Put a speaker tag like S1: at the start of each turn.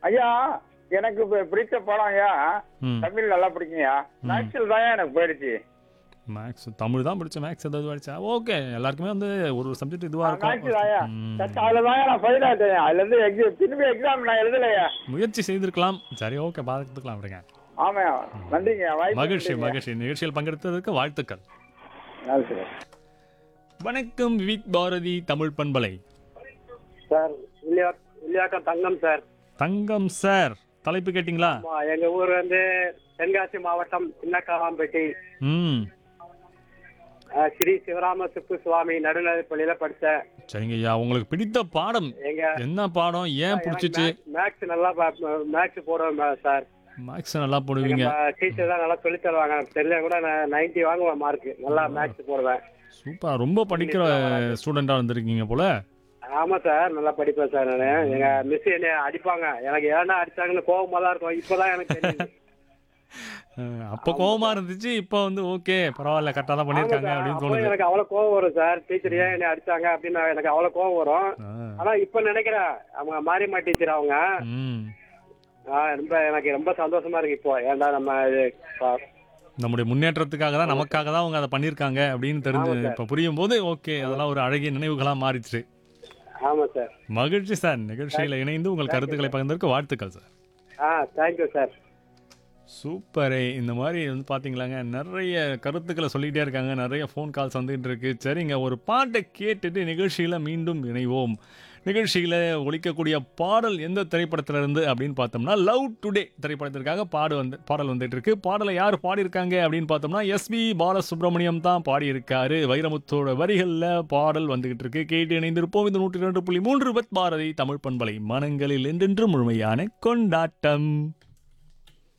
S1: ஐயா எனக்கு பி- பிடித்த படம் ஐயா
S2: ம்
S1: தமிழ் நல்லா பிடிக்குங்கய்யா மேக்ஸில் தான் எனக்கு போயிடுச்சு
S2: மேக்ஸ் தமிழ் தான் படிச்ச மேக்ஸ் ஏதாவது படிச்சா ஓகே எல்லாருக்குமே வந்து ஒரு ஒரு சப்ஜெக்ட் இதுவாக
S1: மேக்ஸ் தாயா
S2: இருக்கும் ம்.
S1: அதில் தான் நான் ஃபெயில் ஆகிட்டேன் அதுல இருந்து எக்ஸாம் திரும்பி எக்ஸாம் நான் எழுதலையா
S2: முயற்சி செய்திருக்கலாம் சரி ஓகே பார்த்துக்கலாம் விடுங்க
S1: ஆமாம் நன்றிங்க வாய்ப்பு
S2: மகிழ்ச்சி
S1: நன்றிங்க.
S2: மகிழ்ச்சி நிகழ்ச்சியில் பங்கெடுத்ததற்கு வாழ்த்துக்கள்
S1: நன்றி சார்
S2: வணக்கம் விவிக் பாரதி தமிழ் பண்பலை
S3: சார் வில்லியா வில்லியாக்கம் தங்கம் சார்
S2: தங்கம் சார் தலைப்பு கேட்டிங்களா
S3: ஆமா எங்க ஊர் வந்து தென்காசி மாவட்டம் சின்னக்காவாம்பேட்டை
S2: ம்
S3: அஹ், ஸ்ரீ சிவராம சுப்பு சுவாமி நடுநிலைப் பள்ளியில படிச்சேன்
S2: சரிங்க ஐயா உங்களுக்கு பிடித்த பாடம்
S3: எங்க
S2: என்ன பாடம் ஏன் பிடிச்சிச்சு
S3: மேக்ஸ் நல்லா மேக்ஸ் போடுவேன் சார்
S2: மேக்ஸ் நல்லா போடுவீங்க
S3: டீச்சர் தான் நல்லா சொல்லி தருவாங்க தெரியல கூட நான் நைன்டி வாங்குவேன் மார்க் நல்லா மேக்ஸ் போடுவேன்
S2: சூப்பர் ரொம்ப படிக்கிற ஸ்டூடெண்டா வந்திருக்கீங்க போல
S3: ஆமா சார் நல்லா படிப்பேன் சார் நான் எங்க மிஸ் என்னை அடிப்பாங்க எனக்கு ஏன்னா அடிச்சாங்கன்னு கோவமா தான் இருக்கும் இப்பதான் எனக்கு தெரியுது
S2: அஹ், அப்ப கோவமா இருந்துச்சு இப்போ வந்து ஓகே பரவாயில்ல கரெக்டா தான் பண்ணிருக்காங்க
S3: ஆமா சார்,
S2: அப்படின்னு
S3: அப்போ
S2: தோணுது
S3: எனக்கு அவ்வளவு கோவம் வரும் சார் டீச்சர் ஏன் என்னை அடிச்சாங்க அப்படின்னு எனக்கு அவ்வளவு கோவம் வரும்
S2: ஆ,
S3: ஆனா இப்ப நினைக்கிறேன் அவங்க மாரியம்மா டீச்சர் அவங்க
S2: ம்
S3: ஆ, ரொம்ப எனக்கு ரொம்ப சந்தோஷமா இருக்கு இப்போ ஏன்டா நம்ம இது ப-
S2: நம்முடைய முன்னேற்றத்துக்காக தான் நமக்காக தான் அவங்க அதை பண்ணியிருக்காங்க அப்படின்னு தெரிஞ்சு
S3: ஆமா சார்.
S2: இப்போ புரியும் போது ஓகே அதெல்லாம் ஒரு அழகிய நினைவுகளா மாறிடுச்சு
S3: ஆமா சார்
S2: மகிழ்ச்சி சார் நிகழ்ச்சியில் இணைந்து உங்கள் கருத்துக்களை பகிர்ந்ததற்கு வாழ்த்துக்கள் சார்
S3: ஆ தேங்க்யூ சார்
S2: சூப்பரே இந்த மாதிரி வந்து பார்த்தீங்களாங்க நிறைய கருத்துக்களை சொல்லிக்கிட்டே இருக்காங்க நிறைய ஃபோன் கால்ஸ் வந்துகிட்டு இருக்கு சரிங்க ஒரு பாட்டை கேட்டுட்டு நிகழ்ச்சியில் மீண்டும் இணைவோம் நிகழ்ச்சியில் ஒலிக்கக்கூடிய பாடல் எந்த திரைப்படத்துல இருந்து அப்படின்னு பார்த்தோம்னா லவ் டுடே திரைப்படத்திற்காக பாடு வந்து பாடல் வந்துட்டு இருக்கு பாடலை யார் பாடியிருக்காங்க அப்படின்னு பார்த்தோம்னா எஸ்பி பாலசுப்ரமணியம் தான் பாடியிருக்காரு வைரமுத்தோட வரிகளில் பாடல் வந்துகிட்டு இருக்கு கேட்டு இணைந்திருப்போம் இந்த நூற்றி ரெண்டு புள்ளி மூன்று பத் பாரதி தமிழ் பண்பலை மனங்களில் என்றென்றும் முழுமையான கொண்டாட்டம்